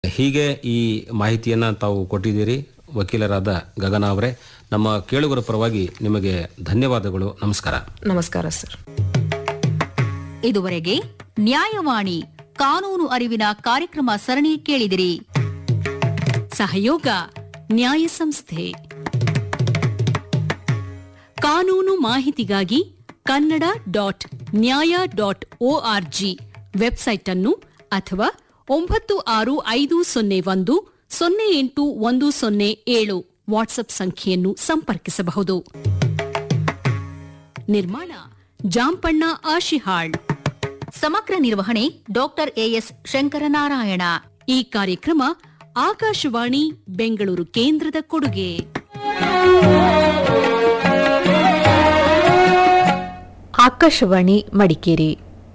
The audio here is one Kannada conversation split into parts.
ಹೀಗೆ ಈ ಮಾಹಿತಿಯನ್ನು ತಾವು ಕೊಟ್ಟಿದ್ದೀರಿ ವಕೀಲರಾದ ಗಗನ ಅವರೇ ನಮ್ಮ ಕೇಳುಗರ ಪರವಾಗಿ ನಿಮಗೆ ಧನ್ಯವಾದಗಳು ನಮಸ್ಕಾರ ನಮಸ್ಕಾರ ಸರ್ ಇದುವರೆಗೆ ನ್ಯಾಯವಾಣಿ ಕಾನೂನು ಅರಿವಿನ ಕಾರ್ಯಕ್ರಮ ಸರಣಿ ಕೇಳಿದಿರಿ ಸಹಯೋಗ ನ್ಯಾಯ ಸಂಸ್ಥೆ ಕಾನೂನು ಮಾಹಿತಿಗಾಗಿ Kannada dot Nyaya dot O R G website ಅನ್ನು ಅಥವಾ ಒಂಬತ್ತು ಆರು ಐದು ಸೊನ್ನೆ ಒಂದು ಸೊನ್ನೆ ಎಂಟು ಒಂದು ಸೊನ್ನೆ ಏಳು ವಾಟ್ಸ್ಆಪ್ ಸಂಖ್ಯೆಯನ್ನು ಸಂಪರ್ಕಿಸಬಹುದು ನಿರ್ಮಾಣ ಜಾಂಪಣ್ಣ ಆಶಿಹಾಳ್ ಸಮಗ್ರ ನಿರ್ವಹಣೆ ಡಾಕ್ಟರ್ ಎಎಸ್ ಶಂಕರನಾರಾಯಣ ಈ ಕಾರ್ಯಕ್ರಮ ಆಕಾಶವಾಣಿ ಬೆಂಗಳೂರು ಕೇಂದ್ರದ ಕೊಡುಗೆ ಆಕಾಶವಾಣಿ ಮಡಿಕೇರಿ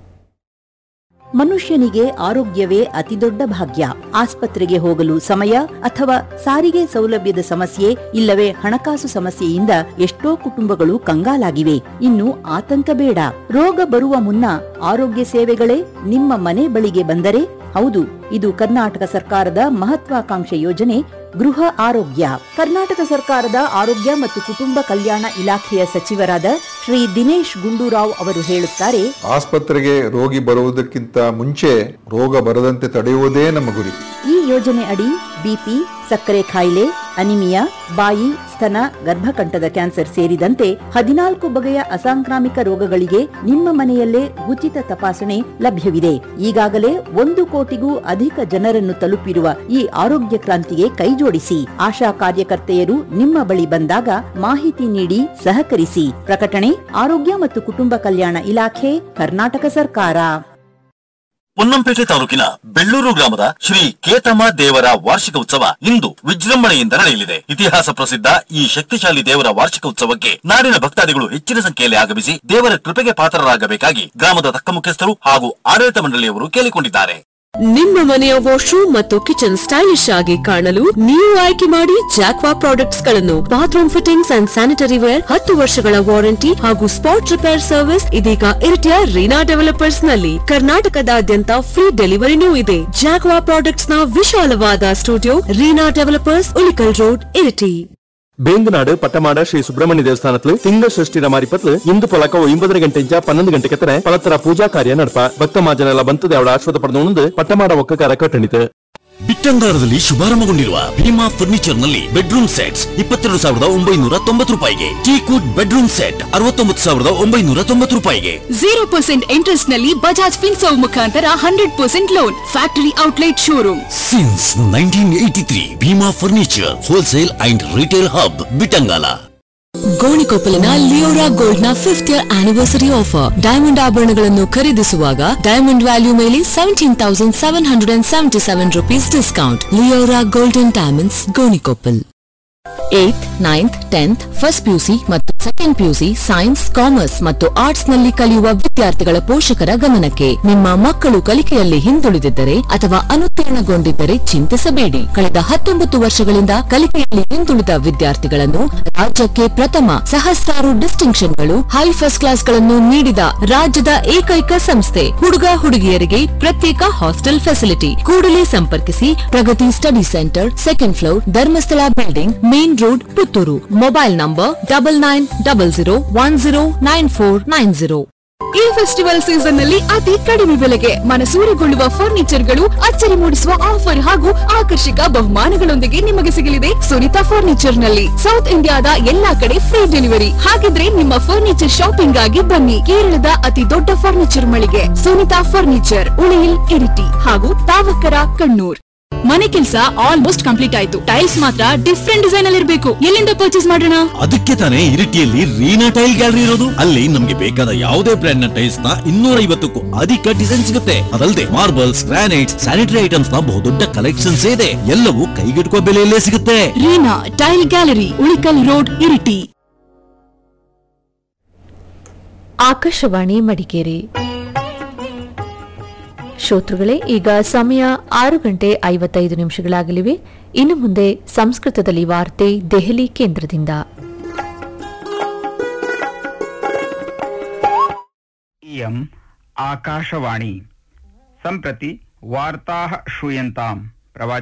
ಮನುಷ್ಯನಿಗೆ ಆರೋಗ್ಯವೇ ಅತಿದೊಡ್ಡ ಭಾಗ್ಯ ಆಸ್ಪತ್ರೆಗೆ ಹೋಗಲು ಸಮಯ ಅಥವಾ ಸಾರಿಗೆ ಸೌಲಭ್ಯದ ಸಮಸ್ಯೆ ಇಲ್ಲವೇ ಹಣಕಾಸು ಸಮಸ್ಯೆಯಿಂದ ಎಷ್ಟೋ ಕುಟುಂಬಗಳು ಕಂಗಾಲಾಗಿವೆ ಇನ್ನು ಆತಂಕ ಬೇಡ ರೋಗ ಬರುವ ಮುನ್ನ ಆರೋಗ್ಯ ಸೇವೆಗಳೇ ನಿಮ್ಮ ಮನೆ ಬಳಿಗೆ ಬಂದರೆ ಹೌದು ಇದು ಕರ್ನಾಟಕ ಸರ್ಕಾರದ ಮಹತ್ವಾಕಾಂಕ್ಷೆ ಯೋಜನೆ ಗೃಹ ಆರೋಗ್ಯ ಕರ್ನಾಟಕ ಸರ್ಕಾರದ ಆರೋಗ್ಯ ಮತ್ತು ಕುಟುಂಬ ಕಲ್ಯಾಣ ಇಲಾಖೆಯ ಸಚಿವರಾದ ಶ್ರೀ ದಿನೇಶ್ ಗುಂಡೂರಾವ್ ಅವರು ಹೇಳುತ್ತಾರೆ ಆಸ್ಪತ್ರೆಗೆ ರೋಗಿ ಬರುವುದಕ್ಕಿಂತ ಮುಂಚೆ ರೋಗ ಬರದಂತೆ ತಡೆಯುವುದೇ ನಮ್ಮ ಗುರಿ ಈ ಯೋಜನೆ ಅಡಿ ಬಿಪಿ ಸಕ್ಕರೆ ಕಾಯಿಲೆ ಅನಿಮಿಯಾ ಬಾಯಿ ಸ್ತನ ಗರ್ಭಕಂಠದ ಕ್ಯಾನ್ಸರ್ ಸೇರಿದಂತೆ ಹದಿನಾಲ್ಕು ಬಗೆಯ ಅಸಾಂಕ್ರಾಮಿಕ ರೋಗಗಳಿಗೆ ನಿಮ್ಮ ಮನೆಯಲ್ಲೇ ಉಚಿತ ತಪಾಸಣೆ ಲಭ್ಯವಿದೆ ಈಗಾಗಲೇ ಒಂದು ಕೋಟಿಗೂ ಅಧಿಕ ಜನರನ್ನು ತಲುಪಿರುವ ಈ ಆರೋಗ್ಯ ಕ್ರಾಂತಿಗೆ ಕೈಜೋಡಿಸಿ ಆಶಾ ಕಾರ್ಯಕರ್ತೆಯರು ನಿಮ್ಮ ಬಳಿ ಬಂದಾಗ ಮಾಹಿತಿ ನೀಡಿ ಸಹಕರಿಸಿ ಪ್ರಕಟಣೆ ಆರೋಗ್ಯ ಮತ್ತು ಕುಟುಂಬ ಕಲ್ಯಾಣ ಇಲಾಖೆ ಕರ್ನಾಟಕ ಸರ್ಕಾರ ಪೊನ್ನಂಪೇಟೆ ತಾಲೂಕಿನ ಬೆಳ್ಳೂರು ಗ್ರಾಮದ ಶ್ರೀ ಕೇತಮ್ಮ ದೇವರ ವಾರ್ಷಿಕ ಉತ್ಸವ ಇಂದು ವಿಜೃಂಭಣೆಯಿಂದ ನಡೆಯಲಿದೆ ಇತಿಹಾಸ ಪ್ರಸಿದ್ಧ ಈ ಶಕ್ತಿಶಾಲಿ ದೇವರ ವಾರ್ಷಿಕ ಉತ್ಸವಕ್ಕೆ ನಾಡಿನ ಭಕ್ತಾದಿಗಳು ಹೆಚ್ಚಿನ ಸಂಖ್ಯೆಯಲ್ಲಿ ಆಗಮಿಸಿ ದೇವರ ಕೃಪೆಗೆ ಪಾತ್ರರಾಗಬೇಕಾಗಿ ಗ್ರಾಮದ ತಕ್ಕ ಮುಖ್ಯಸ್ಥರು ಹಾಗೂ ಆಡಳಿತ ಮಂಡಳಿಯವರು ಕೇಳಿಕೊಂಡಿದ್ದಾರೆ ನಿಮ್ಮ ಮನೆಯ ವಾಶ್ರೂಮ್ ಮತ್ತು ಕಿಚನ್ ಸ್ಟೈಲಿಶ್ ಆಗಿ ಕಾಣಲು ನೀವು ಆಯ್ಕೆ ಮಾಡಿ ಜಾಕ್ವಾ ಪ್ರಾಡಕ್ಟ್ಸ್ ಗಳನ್ನು bathroom fittings and sanitary ware ಹತ್ತು ವರ್ಷಗಳ ವಾರಂಟಿ ಹಾಗೂ ಸ್ಪಾಟ್ ರಿಪೇರ್ ಸರ್ವಿಸ್ ಇದೀಗ ಇರಿಟಿಯ ರೀನಾ ಡೆವಲಪರ್ಸ್ ನಲ್ಲಿ ಕರ್ನಾಟಕದಾದ್ಯಂತ ಫ್ರೀ ಡೆಲಿವರಿನೂ ಇದೆ ಜಾಕ್ವಾ ಪ್ರಾಡಕ್ಟ್ಸ್ ನ ವಿಶಾಲವಾದ studio Reena developers Ulikal road Iritty ಬೇಂದನಾಡು ಪಟ್ಟಮಾಡ ಶ್ರೀ ಸುಬ್ರಹ್ಮಣ್ಯ ದೇವಸ್ಥಾನತ್ಲು ತಿಂಗ ಷಷ್ಠಿರ ಮಾರಿಪತ್ಲು ಇಂದು ಪೊಲಕ ಒಂಬತ್ತು ಗಂಟೆಂಚ ಪನ್ನೊಂದು ಗಂಟೆ ತರ ಪಲತರ ಪೂಜಾ ಕಾರ್ಯ ನಡಪ ಭಕ್ತ ಮಾಜನೆಲ್ಲ ಬಂತದೆ ಅವಳ ಆಶ್ವಾದ ಪಡೆದು ಪಟ್ಟಮಾಡ ಒಕ್ಕಕಾರ ಕಟ್ಟಣಿತು ಬಿಟ್ಟಂಗಾರದಲ್ಲಿ ಶುಭಾರಂಭಗೊಂಡಿರುವ ಭೀಮಾ ಫರ್ನಿಚರ್ ನಲ್ಲಿ ಬೆಡ್ರೂಮ್ ಸೆಟ್ಸ್ ಇಪ್ಪತ್ತೆರಡು ಸಾವಿರದ ಒಂಬೈನೂರ ತೊಂಬತ್ತು ರೂಪಾಯಿಗೆ ಟೀಕೂಟ್ ಬೆಡ್ರೂಮ್ ಸೆಟ್ ಅರವತ್ತೊಂಬತ್ತು ಸಾವಿರದ ಒಂಬೈನೂರ ತೊಂಬತ್ತು ರೂಪಾಯಿಗೆ ಜೀರೋ ಪರ್ಸೆಂಟ್ ಇಂಟ್ರೆಸ್ಟ್ ನಲ್ಲಿ ಬಜಾಜ್ ಫಿನ್ಸರ್ವ್ ಮುಖಾಂತರ hundred percent loan factory outlet showroom since nineteen eighty three Bhima furniture wholesale and retail hub Bittangala ಗೋಣಿಕೊಪ್ಪಲಿನ ಲಿಯೋರಾ ಗೋಲ್ಡ್ ನ fifth year anniversary offer diamond ಆಭರಣಗಳನ್ನು ಖರೀದಿಸುವಾಗ ಡೈಮಂಡ್ ವ್ಯಾಲ್ಯೂ ಮೇಲೆ seventeen thousand seven hundred and seventy seven rupees discount Leora golden diamonds Gonikoppal eighth ninth tenth first PUC ಮತ್ತು ಸೆಕೆಂಡ್ ಪಿಯುಸಿ ಸೈನ್ಸ್ ಕಾಮರ್ಸ್ ಮತ್ತು ಆರ್ಟ್ಸ್ ನಲ್ಲಿ ಕಲಿಯುವ ವಿದ್ಯಾರ್ಥಿಗಳ ಪೋಷಕರ ಗಮನಕ್ಕೆ ನಿಮ್ಮ ಮಕ್ಕಳು ಕಲಿಕೆಯಲ್ಲಿ ಹಿಂದುಳಿದಿದ್ದರೆ ಅಥವಾ ಅನುತ್ತೀರ್ಣಗೊಂಡಿದ್ದರೆ ಚಿಂತಿಸಬೇಡಿ ಕಳೆದ ಹತ್ತೊಂಬತ್ತು ವರ್ಷಗಳಿಂದ ಕಲಿಕೆಯಲ್ಲಿ ಹಿಂದುಳಿದ ವಿದ್ಯಾರ್ಥಿಗಳನ್ನು ರಾಜ್ಯಕ್ಕೆ ಪ್ರಥಮ ಸಹಸ್ರಾರು ಡಿಸ್ಟಿಂಕ್ಷನ್ಗಳು ಹೈ ಫಸ್ಟ್ ಕ್ಲಾಸ್ಗಳನ್ನು ನೀಡಿದ ರಾಜ್ಯದ ಏಕೈಕ ಸಂಸ್ಥೆ ಹುಡುಗ ಹುಡುಗಿಯರಿಗೆ ಪ್ರತ್ಯೇಕ ಹಾಸ್ಟೆಲ್ ಫೆಸಿಲಿಟಿ ಕೂಡಲೇ ಸಂಪರ್ಕಿಸಿ Pragati study centre second floor Dharmasthala building main road Puttur mobile number double nine double zero one zero nine four nine zero ಈ ಫೆಸ್ಟಿವಲ್ ಸೀಸನ್ ನಲ್ಲಿ ಅತಿ ಕಡಿಮೆ ಬೆಲೆಗೆ ಮನಸೂರೆಗೊಳ್ಳುವ ಫರ್ನಿಚರ್ಗಳು ಅಚ್ಚರಿ ಮೂಡಿಸುವ ಆಫರ್ ಹಾಗೂ ಆಕರ್ಷಕ ಬಹುಮಾನಗಳೊಂದಿಗೆ ನಿಮಗೆ ಸಿಗಲಿದೆ ಸುನಿತಾ ಫರ್ನಿಚರ್ ನಲ್ಲಿ ಸೌತ್ ಇಂಡಿಯಾದ ಎಲ್ಲಾ ಕಡೆ ಫ್ರೀ ಡೆಲಿವರಿ ಹಾಗಿದ್ರೆ ನಿಮ್ಮ ಫರ್ನಿಚರ್ ಶಾಪಿಂಗ್ ಆಗಿ ಬನ್ನಿ ಕೇರಳದ ಅತಿ ದೊಡ್ಡ ಫರ್ನಿಚರ್ ಮಳಿಗೆ ಸುನಿತಾ ಫರ್ನಿಚರ್ ಉಳಿಯಿಲ್ ಇರಿಟಿ ಹಾಗೂ ತಾವಕರ ಕಣ್ಣೂರ್ ಮನೆ ಕೆಲಸ ಆಲ್ಮೋಸ್ಟ್ ಕಂಪ್ಲೀಟ್ ಆಯ್ತು ಟೈಲ್ಸ್ ಮಾತ್ರ ಡಿಫ್ರೆಂಟ್ ಡಿಸೈನ್ ಅಲ್ಲಿ ಇರಬೇಕು ಎಲ್ಲಿಂದ ಪರ್ಚೇಸ್ ಮಾಡೋಣ ಅದಕ್ಕೆ ತಾನೇ ಇರಿಟಿಯಲ್ಲಿ ರೀನಾ ಟೈಲ್ ಗ್ಯಾಲರಿ ಇರೋದು ಅಲ್ಲಿ ನಮ್ಗೆ ಬೇಕಾದ ಯಾವುದೇ ಬ್ರ್ಯಾಂಡ್ ನ ಟೈಲ್ಸ್ ನ ಇನ್ನೂರ ಐವತ್ತಕ್ಕೂ ಅಧಿಕ ಡಿಸೈನ್ ಸಿಗುತ್ತೆ ಅದಲ್ಲದೆ ಮಾರ್ಬಲ್ಸ್ ಗ್ರಾನೈಟ್ಸ್ ಸ್ಯಾನಿಟರಿ ಐಟಮ್ಸ್ ನ ಬಹುದೊಡ್ಡ ಕಲೆಕ್ಷನ್ಸ್ ಇದೆ ಎಲ್ಲವೂ ಕೈಗೆಟುಕುವ ಬೆಲೆಯಲ್ಲೇ ಸಿಗುತ್ತೆ Reena tile gallery Ulikal road Iritty Akashvani Madikeri ಶ್ರೋತೃಗಳೇ ಈಗ ಸಮಯ ಆರು ಗಂಟೆ ಐವತ್ತೈದು ನಿಮಿಷಗಳಾಗಲಿವೆ ಇನ್ನು ಮುಂದೆ ಸಂಸ್ಕೃತದಲ್ಲಿ ವಾರ್ತೆ ದೆಹಲಿ ಕೇಂದ್ರದಿಂದ इयम् आकाशवाणी सम्प्रति वार्ताः श्रूयन्ताम् प्रवाच